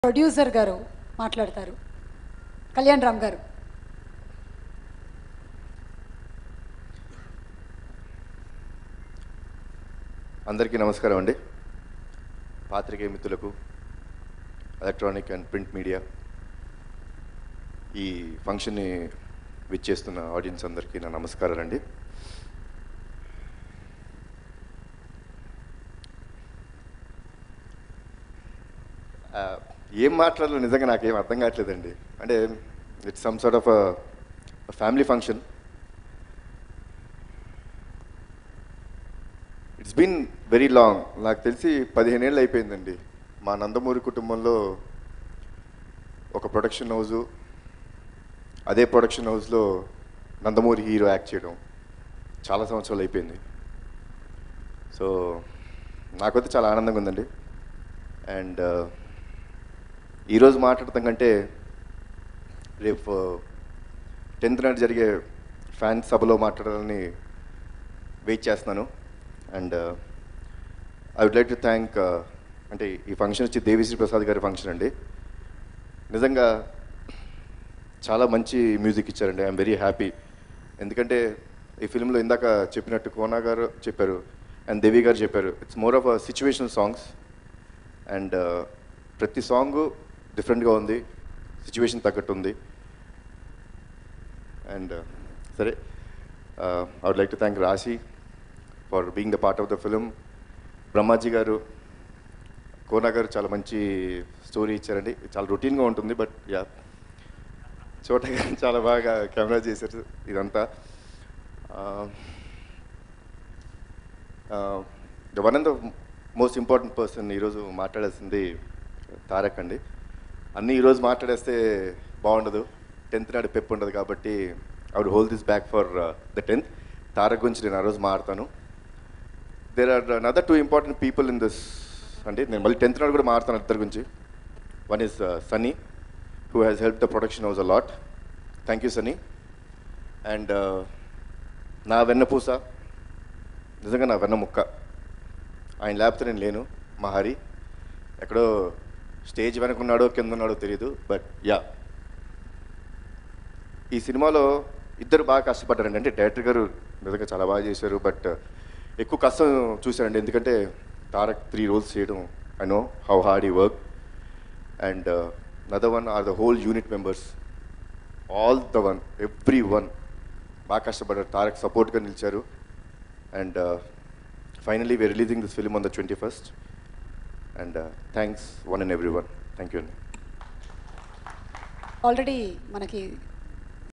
producer గారు మాట్లాడతారు కళ్యాణ్ రామ్ గారు అందరికీ నమస్కారం అండి పాత్రికేయ మిత్రులకు ఎలక్ట్రానిక్ అండ్ ప్రింట్ మీడియా ఈ ఫంక్షన్ని విచ్చేస్తున్న ఆడియన్స్ అందరికీ నా నమస్కారాలండి ఆ, ఏం మాట్లాడాలో నిజంగా నాకేం అర్థం కావట్లేదండి అంటే it's some sort of family function it's been very long నాకు తెలిసి పదిహేను ఏళ్ళు అయిపోయిందండి మా నందమూరి కుటుంబంలో ఒక ప్రొడక్షన్ హౌజు అదే ప్రొడక్షన్ హౌస్లో నందమూరి హీరో యాక్ట్ చేయడం చాలా సంవత్సరాలు అయిపోయింది సో నాకైతే చాలా ఆనందంగా ఉందండి అండ్ ఈరోజు మాట్లాడటం కంటే రేపు టెన్త్ నాడు జరిగే ఫ్యాన్స్ సభలో మాట్లాడాలని వెయిట్ చేస్తున్నాను and I would like to thank అంటే ఈ ఫంక్షన్ వచ్చి దేవిశ్రీ ప్రసాద్ గారి ఫంక్షన్ అండి నిజంగా చాలా మంచి మ్యూజిక్ ఇచ్చారండి ఐఎమ్ వెరీ హ్యాపీ ఎందుకంటే ఈ ఫిల్మ్లో ఇందాక చెప్పినట్టు కోనా గారు చెప్పారు అండ్ దేవి గారు చెప్పారు it's more of a situational songs and ప్రతి సాంగ్ డిఫరెంట్గా ఉంది సిచ్యువేషన్ తగ్గట్టు ఉంది అండ్ సరే I would like to thank Rashi for being the part of the film Brahmaji గారు కోనా గారు చాలా మంచి స్టోరీ ఇచ్చారండి చాలా రొటీన్గా ఉంటుంది బట్ యా చోట గారు చాలా బాగా కెమెరా చేశారు ఇదంతా the one of the most important person ఈరోజు మాట్లాడాల్సింది తారక్ అండి అన్నీ ఈరోజు మాట్లాడేస్తే బాగుండదు టెన్త్ నాడు పెప్ ఉండదు కాబట్టి I would hold this back for the tenth Tarak గురించి నేను ఆ రోజు మాట్లాడతాను there are another two important people in this అంటే నేను మళ్ళీ టెన్త్ నాడు కూడా మాట్లాడతాను ఇద్దరి గురించి one is Sunny who has help the production house a lot thank you Sunny and నా వెన్నపూస నిజంగా నా వెన్న ముక్క ఆయన లేకపోతే నేను లేను మా హరి ఎక్కడో స్టేజ్ వెనక ఉన్నాడో కింద ఉన్నాడో తెలియదు బట్ యా ఈ సినిమాలో ఇద్దరు బాగా కష్టపడ్డారండి అంటే డైరెక్టర్ గారు నిజంగా చాలా బాగా చేశారు బట్ ఎక్కువ కష్టం చూశారండి ఎందుకంటే తారక్ త్రీ రోల్స్ చేయడం ఐ నో హౌ హార్డ్ ఈ work and another one are the whole unit members all the one every one బాగా కష్టపడ్డారు తారక్ సపోర్ట్గా నిలిచారు and finally we releasing this film on the twenty first and thanks one and every one thank you అండి already మనకి